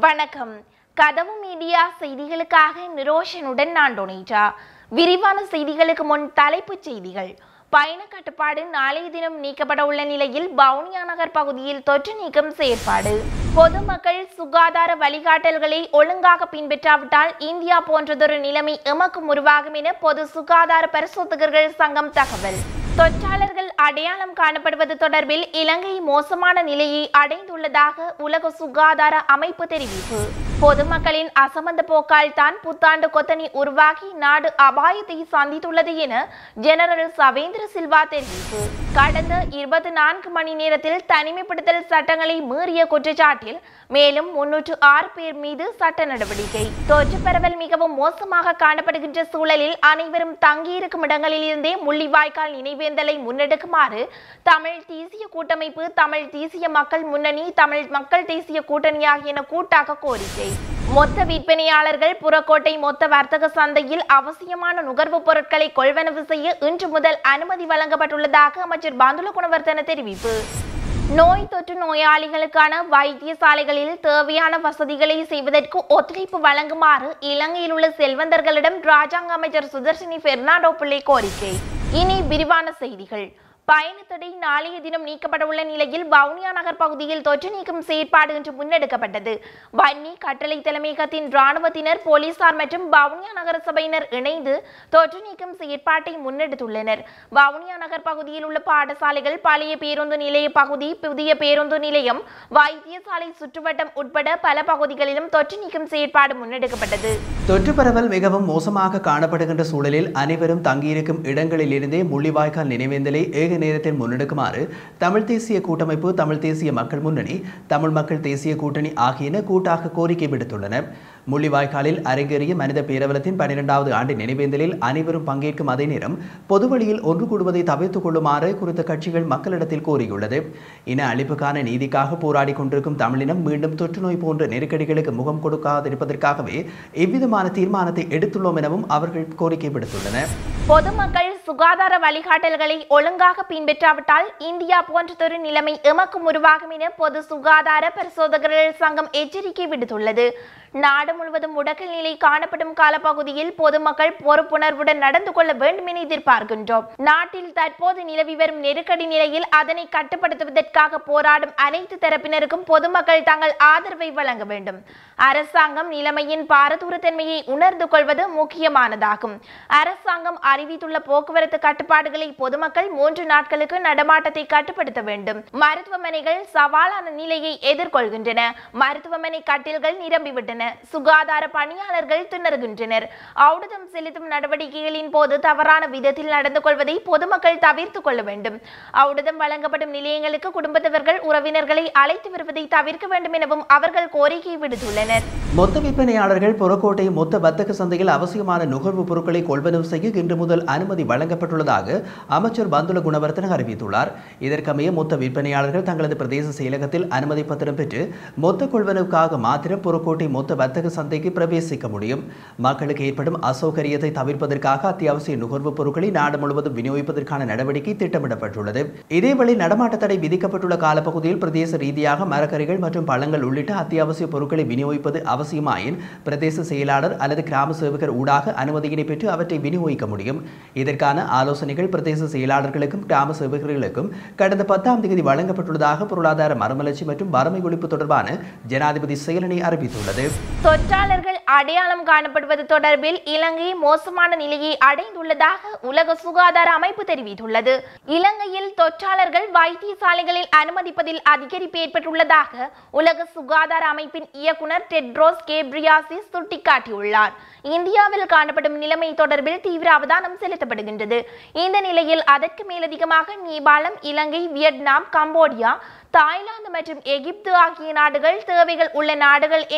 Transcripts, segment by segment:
வணக்கம் கதவு மீடியா செய்திகளுக்காக நிரோஷனுடன் நான் டொனேட்டா விரிவான செய்திகளுக்கு முன் தலைப்புச் செய்திகள் பயண கட்டுப்பாடு நாளைய தினம் நீக்கப்பட உள்ள நிலையில் வவுனியா நகர் பகுதியில் தொற்று நீக்கம் செயற்பாடு பொதுமக்கள் சுகாதார வழிகாட்டல்களை ஒழுங்காக பின்பற்றாவிட்டால் இந்தியா போன்றதொரு நிலைமை எமக்கும் உருவாகும் என பொது சுகாதார பரிசோதகர்கள் சங்கம் தகவல் தொற்றாளர்கள் அடையாளம் காணப்படுவது தொடர்பில் இலங்கை மோசமான நிலையை அடைந்துள்ளதாக உலக சுகாதார அமைப்பு தெரிவிப்பு பொதுமக்களின் அசமந்த போக்கால் தான் புத்தாண்டு கொத்தனி உருவாகி நாடு அபாயத்தை சந்தித்துள்ளது என ஜெனரல் சவேந்திர சில்வா தெரிவிப்பு கடந்த இருபத்தி நான்கு மணி நேரத்தில் தனிமைப்படுத்தல் சட்டங்களை மீறிய குற்றச்சாட்டில் மேலும் முன்னூற்று ஆறு பேர் மீது சட்ட நடவடிக்கை தொற்று பரவல் மிகவும் மோசமாக காணப்படுகின்ற சூழலில் அனைவரும் தங்கியிருக்கும் இடங்களில் இருந்தே முள்ளிவாய்க்கால் நினைவேந்தலை முன்னெடுக்குமாறு தமிழ் தேசிய கூட்டமைப்பு தமிழ் தேசிய மக்கள் முன்னணி தமிழ் மக்கள் தேசிய கூட்டணி ஆகியன கூட்டாக கோரிக்கை மொத்த விற்பனையாளர்கள் புறக்கோட்டை மொத்த வர்த்தக சந்தையில் அவசியமான நுகர்வுப் பொருட்களை கொள்வனவு செய்ய இன்று முதல் அனுமதி வழங்கப்பட்டுள்ளதாக அமைச்சர் பந்துல குணவர்த்தன தெரிவிப்பு நோய் தொற்று நோயாளிகளுக்கான வைத்தியசாலைகளில் தேவையான வசதிகளை செய்வதற்கு ஒத்துழைப்பு வழங்குமாறு இலங்கையில் உள்ள செல்வந்தர்களிடம் ராஜாங்க அமைச்சர் சுதர்ஷினி பெர்னாடோ பிள்ளை கோரிக்கை இனி விரிவான செய்திகள் பயணத்தடை நாளைய தினம் நீக்கப்பட உள்ள நிலையில் வவுனியா நகர் பகுதியில் தொற்று நீக்கும் செயற்பாடு இன்று முன்னெடுக்கப்பட்டது வன்னி கட்டளை தலைமையகத்தின் ராணுவத்தினர் போலீசார் மற்றும் வவுனியா நகர சபையினர் இணைந்து தொற்று நீக்கும் செயற்பாட்டை முன்னெடுத்துள்ளனர் வவுனியா நகர் பகுதியில் உள்ள பாடசாலைகள் பழைய பேருந்து நிலைய பகுதி புதிய பேருந்து நிலையம் வைத்தியசாலை சுற்றுவட்டம் உட்பட பல பகுதிகளிலும் தொற்று நீக்கும் செயற்பாடு முன்னெடுக்கப்பட்டது தொற்று பரவல் மிகவும் மோசமாக காணப்படுகின்ற சூழலில் அனைவரும் தங்கியிருக்கும் இடங்களிலிருந்தே முள்ளிவாய்க்கால் நினைவேந்தலை ஏக நேரத்தில் முன்னெடுக்குமாறு தமிழ் தேசிய கூட்டமைப்பு தமிழ் தேசிய மக்கள் முன்னணி தமிழ் மக்கள் தேசிய கூட்டணி ஆகியன கூட்டாக கோரிக்கை விடுத்துள்ளன முள்ளிவாய்க்காலில் அரங்கேறிய மனித பேரவலத்தின் பன்னிரெண்டாவது ஆண்டு நினைவேந்தலில் அனைவரும் பங்கேற்கும் அதே நேரம் பொதுவழியில் ஒன்று கூடுவதை தவிர்த்துக் கொள்ளுமாறு குறித்த கட்சிகள் மக்களிடத்தில் கோரியுள்ளது இன அழிப்புக்கான நீதிக்காக போராடி கொண்டிருக்கும் தமிழினம் மீண்டும் தொற்றுநோய் போன்ற நெருக்கடிகளுக்கு முகம் கொடுக்காதிருப்பதற்காகவே இவ்விதமான தீர்மானத்தை எடுத்துள்ளோம் எனவும் அவர்கள் கோரிக்கை விடுத்துள்ளனர் பொதுமக்கள் சுகாதார வழிகாட்டல்களை ஒழுங்காக பின்பற்றாவிட்டால் இந்தியா போன்றதொரு நிலைமை எமக்கும் உருவாகும் என பொது சுகாதார பரிசோதகர்கள் சங்கம் எச்சரிக்கை விடுத்துள்ளது நாடு முழுவதும் முடக்கல் நிலை காணப்படும் காலப்பகுதியில் பொதுமக்கள் பொறுப்புணர்வுடன் நடந்து கொள்ள வேண்டும் என எதிர்பார்க்கின்றோம் நாட்டில் தற்போது நிலவி வரும் நெருக்கடி நிலையில் அதனை கட்டுப்படுத்துவதற்காக போராடும் அனைத்து தரப்பினருக்கும் பொதுமக்கள் தங்கள் ஆதரவை வழங்க வேண்டும் அரசாங்கம் நிலைமையின் பாரதூரத்தன்மையை உணர்ந்து கொள்வது முக்கியமானதாகும் அரசாங்கம் அறிவித்துள்ள போக்குவரத்து கட்டுப்பாடுகளை பொதுமக்கள் மூன்று நாட்களுக்கு நடமாட்டத்தை கட்டுப்படுத்த வேண்டும் மருத்துவமனைகள் சவாலான நிலையை எதிர்கொள்கின்றன மருத்துவமனை கட்டில்கள் நிரம்பிவிட்டன சுகாதார பணியாளர்கள் திணறுகின்றனர் ஔடதம் செலுத்தும் நடவடிக்கைகளின் போது தவறான விதத்தில் நடந்து கொள்வதை பொதுமக்கள் தவிர்த்து கொள்ள வேண்டும் ஔடதம் வழங்கப்படும் நிலையங்களுக்கு குடும்பத்தவர்கள் உறவினர்களை அழைத்து வருவதை தவிர்க்க வேண்டும் எனவும் அவர்கள் கோரிக்கை விடுத்துள்ளனர் மொத்த விற்பனையாளர்கள் புறக்கோட்டை மொத்த வர்த்தக சந்தையில் அவசியமான நுகர்வுப் பொருட்களை கொள்வனவு செய்ய இன்று முதல் அனுமதி வழங்கப்பட்டுள்ளதாக அமைச்சர் பந்துல குணவர்த்தன அறிவித்துள்ளார் இதற்கமைய மொத்த விற்பனையாளர்கள் தங்களது பிரதேச செயலகத்தில் அனுமதி பத்திரம் பெற்று மொத்த கொள்வனவுக்காக மாத்திரம் புறக்கோட்டை மொத்த வர்த்தக சந்தைக்கு பிரவேசிக்க முடியும் மக்களுக்கு ஏற்படும் அசௌகரியத்தை தவிர்ப்பதற்காக அத்தியாவசிய நுகர்வுப் பொருட்களை நாடு முழுவதும் விநியோகிப்பதற்கான நடவடிக்கை திட்டமிடப்பட்டுள்ளது இதேவேளை நடமாட்ட தடை விதிக்கப்பட்டுள்ள காலப்பகுதியில் பிரதேச ரீதியாக மரக்கறிகள் மற்றும் பழங்கள் உள்ளிட்ட அத்தியாவசிய பொருட்களை விநியோகிப்பது அவசியமாயின் பிரதேச செயலாளர் அல்லது கிராம சேவகர் ஊடாக அனுமதியினை பெற்று அவற்றை விநியோகிக்க முடியும் இதற்கான ஆலோசனைகள் பிரதேச செயலாளர்களுக்கும் கிராம சேவகர்களுக்கும் கடந்த பத்தாம் தேதி வழங்கப்பட்டுள்ளதாக பொருளாதார மறுமலர்ச்சி மற்றும் வறுமை ஒழிப்பு தொடர்பான ஜனாதிபதி செயலணி அறிவித்துள்ளது தொற்றாளர்கள் அடையாளம் காணப்படுவது தொடர்பில் இலங்கை மோசமான நிலையை அடைந்துள்ளதாக உலக சுகாதார அமைப்பு தெரிவித்துள்ளது இலங்கையில் தொற்றாளர்கள் வைத்தியசாலைகளில் அனுமதிப்பதில் அதிகரிப்பு ஏற்பட்டுள்ளதாக உலக சுகாதார அமைப்பின் இயக்குனர் டெட்ரோஸ் கேப்ரியாசிஸ் சுட்டிக்காட்டியுள்ளார் இந்தியாவில் காணப்படும் நிலைமை தொடர்பில் தீவிர அவதானம் செலுத்தப்படுகின்றது இந்த நிலையில் அதற்கு மேலதிகமாக Nepal Ilangai Vietnam Cambodia Thailand மற்றும் எகிப்து ஆகிய நாடுகள் தேவைகள் உள்ள நாடுகள் என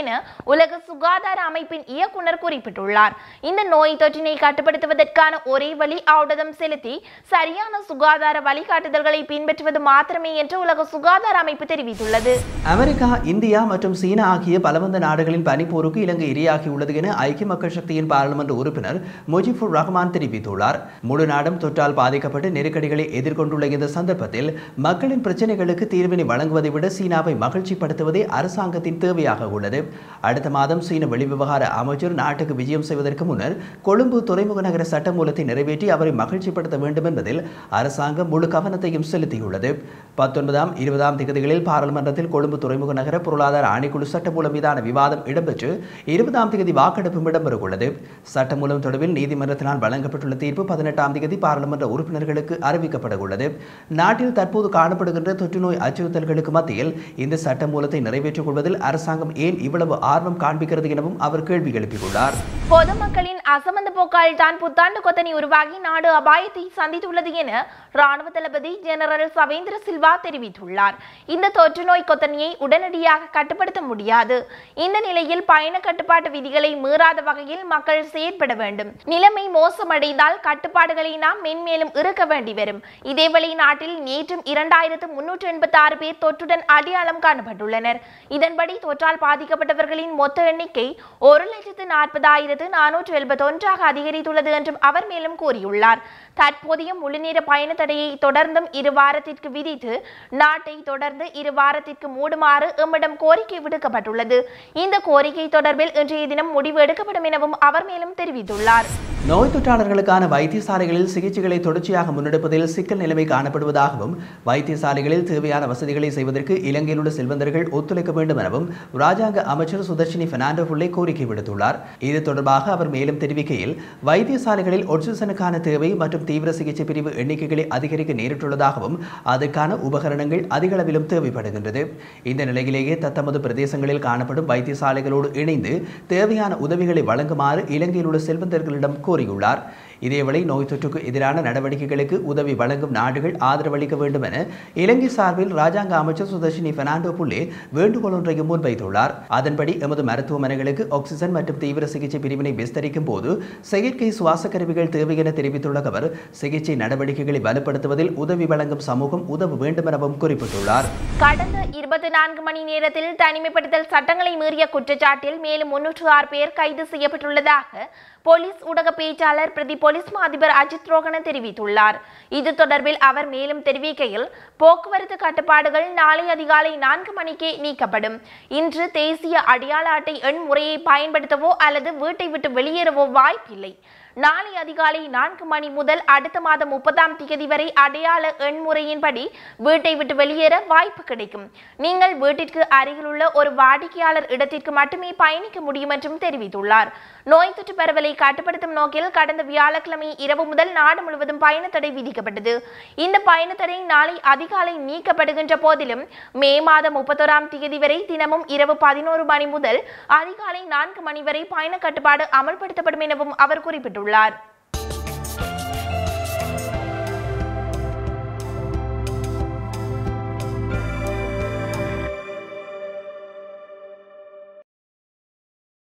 உலக சுகாதார அமைப்பின் இயக்குனர் குறிப்பிட்டுள்ளார் இந்த நோய் தொற்றினை கட்டுப்படுத்துவதற்கான ஒரே வழி ஔடதம் செலுத்தி சரியான சுகாதார வழிகாட்டுதல்களை பின்பற்றுவது மாத்திரமே என்று உலக சுகாதார அமைப்பு தெரிவித்துள்ளது அமெரிக்கா இந்தியா மற்றும் சீனா ஆகிய பலவந்த நாடுகளின் பனிப்போருக்கு இலங்கை இரையாகியுள்ளது என ஐக்கிய மக்கள் சக்தியின் பாராளுமன்ற உறுப்பினர் முஜிபுர் ரஹ்மான் தெரிவித்துள்ளார் முழு நாடும் தொற்றால் பாதிக்கப்பட்டு நெருக்கடிகளை எதிர்கொண்டுள்ள இந்த சந்தர்ப்பத்தில் மக்களின் பிரச்சனைகளுக்கு தீர்வினை வழங்குவதை விட சீனாவை மகிழ்ச்சிப்படுத்துவதே அரசாங்கத்தின் தேவையாக உள்ளது அடுத்த மாதம் சீன வெளிவிவகார அமைச்சர் நாட்டுக்கு விஜயம் செய்வதற்கு முன்னர் கொழும்பு துறைமுக நகர சட்டமூலத்தை நிறைவேற்றி அவரை மகிழ்ச்சிப்படுத்த வேண்டும் என்பதில் அரசாங்கம் முழு கவனத்தையும் செலுத்தியுள்ளது பத்தொன்பதாம் இருபதாம் திகதிகளில் பாராளுமன்றத்தில் கொழும்பு துறைமுக நகர பொருளாதார ஆணைக்குழு சட்டமூலம் மீதான விவாதம் இடம்பெற்று இருபதாம் திகதி வாக்கெடுப்பும் இடம்பெறவுள்ளது சட்டமூலம் தொடர்பில் நீதிமன்றத்தினால் வழங்கப்பட்டுள்ள தீர்ப்பு பதினெட்டாம் திகதி பாராளுமன்ற உறுப்பினர்களுக்கு அறிவிக்கப்பட உள்ளது நாட்டில் தற்போது காணப்படுகின்ற தொற்றுநோய் அச்சுறுத்தல்களுக்கு மத்தியில் இந்த சட்டமூலத்தை நிறைவேற்றிக் கொள்வதில் அரசாங்கம் ஏன் இவ்வளவு ஆர்வம் காண்பிக்கிறது எனவும் அவர் கேள்வி எழுப்பியுள்ளார் பொதுமக்களின் அசமந்த போக்கால் தான் புத்தாண்டு கொத்தனி உருவாகி நாடு அபாயத்தை சந்தித்துள்ளது என ராணுவ தளபதி ஜெனரல் சவேந்திர சில்வா தெரிவித்துள்ளார் இந்த தொற்று நோய் கொத்தனியை உடனடியாக கட்டுப்படுத்த முடியாது இந்த நிலையில் பயண கட்டுப்பாட்டு விதிகளை மீறாத வகையில் மக்கள் செயற்பட வேண்டும் நிலைமை மோசமடைந்தால் கட்டுப்பாடுகளை நாம் மென்மேலும் இருக்க வேண்டி வரும் இதேவேளை நாட்டில் நேற்றும் இரண்டாயிரத்து முன்னூற்று எண்பத்தி ஆறு பேர் தொற்றுடன் அடையாளம் காணப்பட்டுள்ளனர் இதன்படி தொற்றால் பாதிக்கப்பட்டவர்களின் மொத்த எண்ணிக்கை ஒரு லட்சத்து நாற்பதாயிரத்து நானூற்று எழுபத்தொன்றாக அதிகரித்துள்ளது என்றும் அவர் மேலும் கூறியுள்ளார் தற்போதைய முழுநேர பயண தடையை தொடர்ந்தும் இரு வாரத்திற்கு விதித்து நாட்டை தொடர்ந்து இரு வாரத்திற்கு மூடுமாறு எம்மிடம் கோரிக்கை விடுக்கப்பட்டுள்ளது இந்த கோரிக்கை தொடர்பில் இன்றைய தினம் முடிவு எடுக்கப்படும் எனவும் அவர் மேலும் தெரிவித்துள்ளார் நோய் தொற்றாளர்களுக்கான வைத்தியசாலைகளில் சிகிச்சைகளை தொடர்ச்சியாக முன்னெடுப்பதில் சிக்கல் நிலைமை காணப்படுவதாகவும் வைத்தியசாலைகளில் தேவையான வசதிகளை செய்வதற்கு இலங்கையில் உள்ள செல்வந்தர்கள் ஒத்துழைக்க வேண்டும் எனவும் ராஜாங்க அமைச்சர் சுதர்ஷினி பெர்னாண்டோ புள்ளை கோரிக்கை விடுத்துள்ளார் இது தொடர்பாக அவர் மேலும் தெரிவிக்கையில் வைத்தியசாலைகளில் ஒட்சிசனுக்கான தேவை மற்றும் தீவிர சிகிச்சை பிரிவு எண்ணிக்கைகளை அதிகரிக்க நேரிட்டுள்ளதாகவும் அதற்கான உபகரணங்கள் அதிக அளவிலும் தேவைப்படுகின்றது இந்த நிலையிலேயே தத்தமது பிரதேசங்களில் காணப்படும் வைத்தியசாலைகளோடு இணைந்து தேவையான உதவிகளை வழங்குமாறு இலங்கையில் உள்ள செல்வந்தர்களிடம் கோரியுள்ளார் இதேவேளை நோய் தொற்றுக்கு எதிரான நடவடிக்கைகளுக்கு உதவி வழங்கும் நாடுகள் ஆதரவளிக்க வேண்டும் என இலங்கை சார்பில் ராஜாங்க அமைச்சர் சுதர்ஷினி பெர்னாண்டோ புள்ளே வேண்டுகோள் ஒன்றையும் முன்வைத்துள்ளார் அதன்படி எமது மருத்துவமனைகளுக்கு ஆக்சிஜன் மற்றும் தீவிர சிகிச்சை பிரிவினை விஸ்தரிக்கும் போது செயற்கை சுவாச கருவிகள் தேவை என தெரிவித்துள்ள அவர் சிகிச்சை நடவடிக்கைகளை வலுப்படுத்துவதில் உதவி வழங்கும் சமூகம் உதவ வேண்டும் எனவும் குறிப்பிட்டுள்ளார் கடந்த இருபத்தி நான்கு மணி நேரத்தில் தனிமைப்படுத்தல் சட்டங்களை மீறிய குற்றச்சாட்டில் மேலும் முன்னூற்று ஆறு பேர் கைது செய்யப்பட்டுள்ளதாக போலீஸ் ஊடக பேச்சாளர் பிரதி போலீஸ் மா அதிபர் அஜித் ரோகன தெரிவித்துள்ளார் இது தொடர்பில் அவர் மேலும் தெரிவிக்கையில் போக்குவரத்து கட்டுப்பாடுகள் நாளை அதிகாலை நான்கு மணிக்கே நீக்கப்படும் இன்று தேசிய அடையாள அட்டை எண் முறையை பயன்படுத்தவோ அல்லது வீட்டை விட்டு வெளியேறவோ வாய்ப்பில்லை நாளை அதிகாலை நான்கு மணி முதல் அடுத்த மாதம் முப்பதாம் தேதி வரை அடையாள எண் முறையின்படி வீட்டை விட்டு வெளியேற வாய்ப்பு கிடைக்கும் நீங்கள் வீட்டிற்கு அருகிலுள்ள ஒரு வாடிக்கையாளர் இடத்திற்கு மட்டுமே பயணிக்க முடியும் என்றும் தெரிவித்துள்ளார் நோய் தொற்று பரவலை கட்டுப்படுத்தும் நோக்கில் கடந்த வியாழக்கிழமை இரவு முதல் நாடு முழுவதும் பயண தடை விதிக்கப்பட்டது இந்த பயண தடை நாளை அதிகாலை நீக்கப்படுகின்ற போதிலும் மே மாதம் முப்பத்தோராம் தேதி வரை தினமும் இரவு பதினோரு மணி முதல் அதிகாலை நான்கு மணி வரை பயண கட்டுப்பாடு அமல்படுத்தப்படும் எனவும் அவர் குறிப்பிட்டுள்ளார்